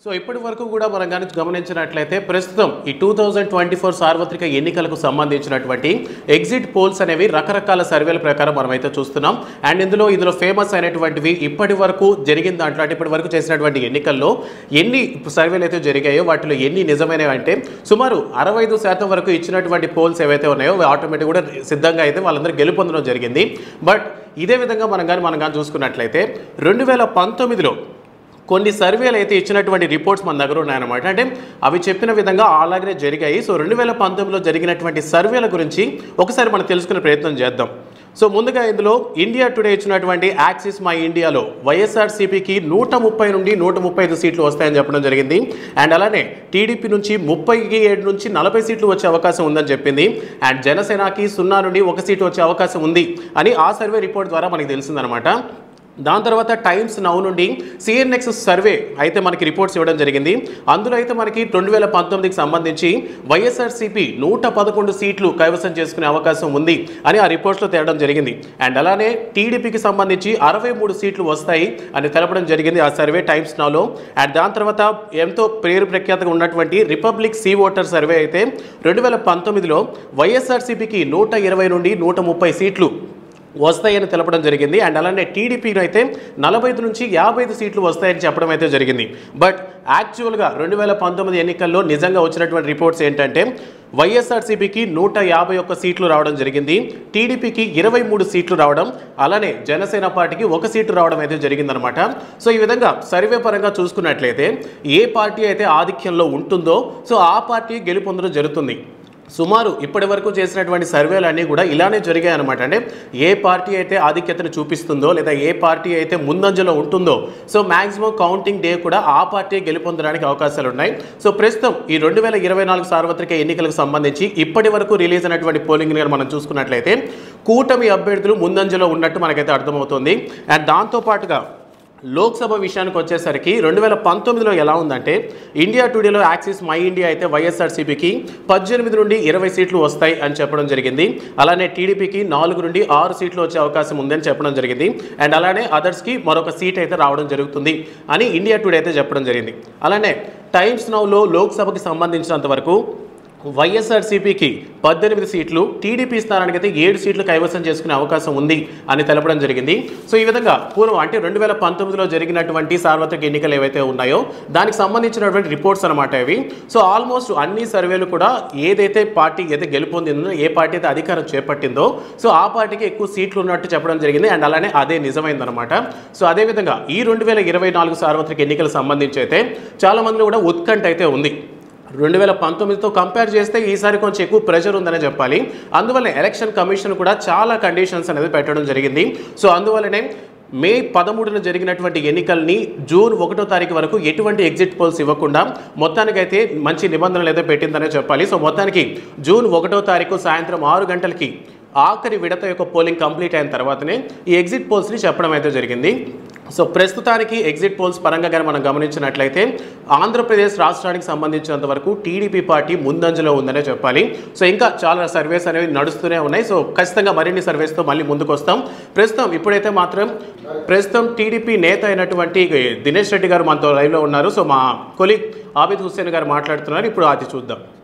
so ఇప్పటి వరకు కూడా మనం కానీ గమనించినట్లయితే ప్రస్తుతం ఈ టూ థౌజండ్ ట్వంటీ ఫోర్ సార్వత్రిక ఎన్నికలకు సంబంధించినటువంటి ఎగ్జిట్ పోల్స్ అనేవి రకరకాల సర్వేల ప్రకారం మనమైతే చూస్తున్నాం అండ్ ఇందులో ఇందులో ఫేమస్ అయినటువంటివి ఇప్పటి వరకు జరిగిన దాంట్లో అంటే ఇప్పటి వరకు చేసినటువంటి ఎన్నికల్లో ఎన్ని సర్వేలు అయితే జరిగాయో వాటిలో ఎన్ని నిజమైనవి అంటే సుమారు అరవై ఐదు శాతం వరకు ఇచ్చినటువంటి పోల్స్ ఏవైతే ఉన్నాయో ఆటోమేటిక్ కూడా సిద్ధంగా అయితే వాళ్ళందరూ గెలుపొందడం జరిగింది బట్ ఇదే విధంగా మనం కానీ మనం కానీ చూసుకున్నట్లయితే రెండు వేల పంతొమ్మిదిలో కొన్ని సర్వేలు అయితే ఇచ్చినటువంటి రిపోర్ట్స్ మన దగ్గర ఉన్నాయన్నమాట అంటే అవి చెప్పిన విధంగా అలాగనే జరిగాయి సో రెండు వేల పంతొమ్మిదిలో జరిగినటువంటి సర్వేల గురించి ఒకసారి మనం తెలుసుకునే ప్రయత్నం చేద్దాం సో ముందుగా ఇందులో ఇండియా టుడే ఇచ్చినటువంటి యాక్సిస్ మై ఇండియాలో వైఎస్ఆర్సీపీకి నూట ముప్పై నుండి నూట ముప్పై ఐదు సీట్లు వస్తాయని చెప్పడం జరిగింది అండ్ అలానే టీడీపీ నుంచి ముప్పైకి ఏడు నుంచి నలభై సీట్లు వచ్చే అవకాశం ఉందని చెప్పింది అండ్ జనసేనకి సున్నా నుండి ఒక సీటు వచ్చే అవకాశం ఉంది అని ఆ సర్వే రిపోర్ట్ ద్వారా మనకి తెలిసిందనమాట దాని తర్వాత టైమ్స్ నౌ నుండి సిఎన్ఎక్స్ సర్వే అయితే మనకి రిపోర్ట్స్ ఇవ్వడం జరిగింది అందులో అయితే మనకి రెండు వేల పంతొమ్మిదికి సంబంధించి వైఎస్ఆర్సీపీ నూట పదకొండు సీట్లు కైవసం చేసుకునే అవకాశం ఉంది అని ఆ రిపోర్ట్స్లో తేవడం జరిగింది అండ్ అలానే టీడీపీకి సంబంధించి అరవై మూడు సీట్లు వస్తాయి అని తెలపడం జరిగింది ఆ సర్వే టైమ్స్ నౌలో అండ్ దాని తర్వాత ఎంతో పేరు ప్రఖ్యాతగా ఉన్నటువంటి రిపబ్లిక్ సీ ఓటర్ సర్వే అయితే రెండు వేల పంతొమ్మిదిలో వైఎస్ఆర్సీపీకి నూట ఇరవై నుండి నూట ముప్పై సీట్లు వస్తాయని తెలపడం జరిగింది అండ్ అలానే టీడీపీకి అయితే నలభై ఐదు నుంచి యాభై ఐదు సీట్లు వస్తాయని చెప్పడం అయితే జరిగింది బట్ యాక్చువల్గా రెండు వేల పంతొమ్మిది ఎన్నికల్లో నిజంగా వచ్చినటువంటి రిపోర్ట్స్ ఏంటంటే వైఎస్ఆర్సీపీకి నూట యాభై ఒక్క సీట్లు రావడం జరిగింది టీడీపీకి ఇరవై మూడు సీట్లు రావడం అలానే జనసేన పార్టీకి ఒక సీటు రావడం అయితే జరిగిందనమాట సో ఈ విధంగా సర్వే పరంగా చూసుకున్నట్లయితే ఏ పార్టీ అయితే ఆధిక్యంలో ఉంటుందో సో ఆ పార్టీ గెలుపొందడం జరుగుతుంది సుమారు ఇప్పటి వరకు చేసినటువంటి సర్వేలు అన్నీ కూడా ఇలానే జరిగాయి అనమాట అంటే ఏ పార్టీ అయితే ఆధిక్యతను చూపిస్తుందో లేదా ఏ పార్టీ అయితే ముందంజలో ఉంటుందో సో మాక్సిమం కౌంటింగ్ డే కూడా ఆ పార్టీ గెలుపొందడానికి అవకాశాలు ఉన్నాయి సో ప్రస్తుతం ఈ రెండు వేల ఇరవై నాలుగు సార్వత్రిక ఎన్నికలకు సంబంధించి ఇప్పటి వరకు రిలీజ్ అయినటువంటి పోలింగ్ మనం చూసుకున్నట్లయితే కూటమి అభ్యర్థులు ముందంజలో ఉన్నట్టు మనకైతే అర్థమవుతుంది అండ్ దాంతోపాటుగా లోక్సభ విషయానికి వచ్చేసరికి రెండు వేల పంతొమ్మిదిలో ఎలా ఉందంటే ఇండియా టుడేలో యాక్సిస్ మై ఇండియా అయితే వైఎస్ఆర్సీపీకి పద్దెనిమిది నుండి ఇరవై సీట్లు వస్తాయి అని చెప్పడం జరిగింది అలానే టీడీపీకి నాలుగు నుండి ఆరు సీట్లు వచ్చే అవకాశం ఉందని చెప్పడం జరిగింది అండ్ అలానే అదర్స్కి మరొక సీట్ అయితే రావడం జరుగుతుంది అని ఇండియా టుడే అయితే చెప్పడం జరిగింది అలానే టైమ్స్ నౌలో లోక్సభకి సంబంధించినంత వరకు వైఎస్ఆర్సీపీకి పద్దెనిమిది సీట్లు టీడీపీ స్థానానికి అయితే ఏడు సీట్లు కైవసం చేసుకునే అవకాశం ఉంది అని తెలపడం జరిగింది సో ఈ విధంగా పూర్వం అంటే రెండు వేల పంతొమ్మిదిలో జరిగినటువంటి సార్వత్రిక ఎన్నికలు ఏవైతే ఉన్నాయో దానికి సంబంధించినటువంటి రిపోర్ట్స్ అనమాట ఇవి సో ఆల్మోస్ట్ అన్ని సర్వేలు కూడా ఏదైతే పార్టీ అయితే గెలుపొందిందో ఏ పార్టీ అయితే అధికారం చేపట్టిందో సో ఆ పార్టీకి ఎక్కువ సీట్లు ఉన్నట్టు చెప్పడం జరిగింది అండ్ అలానే అదే నిజమైందనమాట సో అదేవిధంగా ఈ రెండు వేల ఇరవై నాలుగు సార్వత్రిక ఎన్నికలకు సంబంధించి అయితే చాలా మందిలో కూడా ఉత్కంఠ అయితే ఉంది రెండు వేల పంతొమ్మిదితో కంపేర్ చేస్తే ఈసారి కొంచెం ఎక్కువ ప్రెషర్ ఉందనే చెప్పాలి అందువల్ల ఎలక్షన్ కమిషన్ కూడా చాలా కండిషన్స్ అనేది పెట్టడం జరిగింది సో అందువల్లనే మే పదమూడున జరిగినటువంటి ఎన్నికల్ని జూన్ ఒకటో తారీఖు వరకు ఎటువంటి ఎగ్జిట్ పోల్స్ ఇవ్వకుండా మొత్తానికైతే మంచి నిబంధనలు అయితే పెట్టిందనే చెప్పాలి సో మొత్తానికి జూన్ ఒకటో తారీఖు సాయంత్రం ఆరు గంటలకి ఆఖరి విడత యొక్క పోలింగ్ కంప్లీట్ అయిన తర్వాతనే ఈ ఎగ్జిట్ పోల్స్ని చెప్పడం అయితే జరిగింది సో ప్రస్తుతానికి ఎగ్జిట్ పోల్స్ పరంగా కానీ మనం గమనించినట్లయితే ఆంధ్రప్రదేశ్ రాష్ట్రానికి సంబంధించినంత వరకు టీడీపీ పార్టీ ముందంజలో ఉందనే చెప్పాలి సో ఇంకా చాలా సర్వేస్ అనేవి నడుస్తూనే ఉన్నాయి సో ఖచ్చితంగా మరిన్ని సర్వేస్తో మళ్ళీ ముందుకు వస్తాం ప్రస్తుతం ఇప్పుడైతే మాత్రం ప్రస్తుతం టీడీపీ నేత అయినటువంటి దినేష్ రెడ్డి గారు మనతో లైవ్లో ఉన్నారు సో మా కొలీగ్ ఆబిద్ హుస్సేన్ గారు మాట్లాడుతున్నారు ఇప్పుడు అది చూద్దాం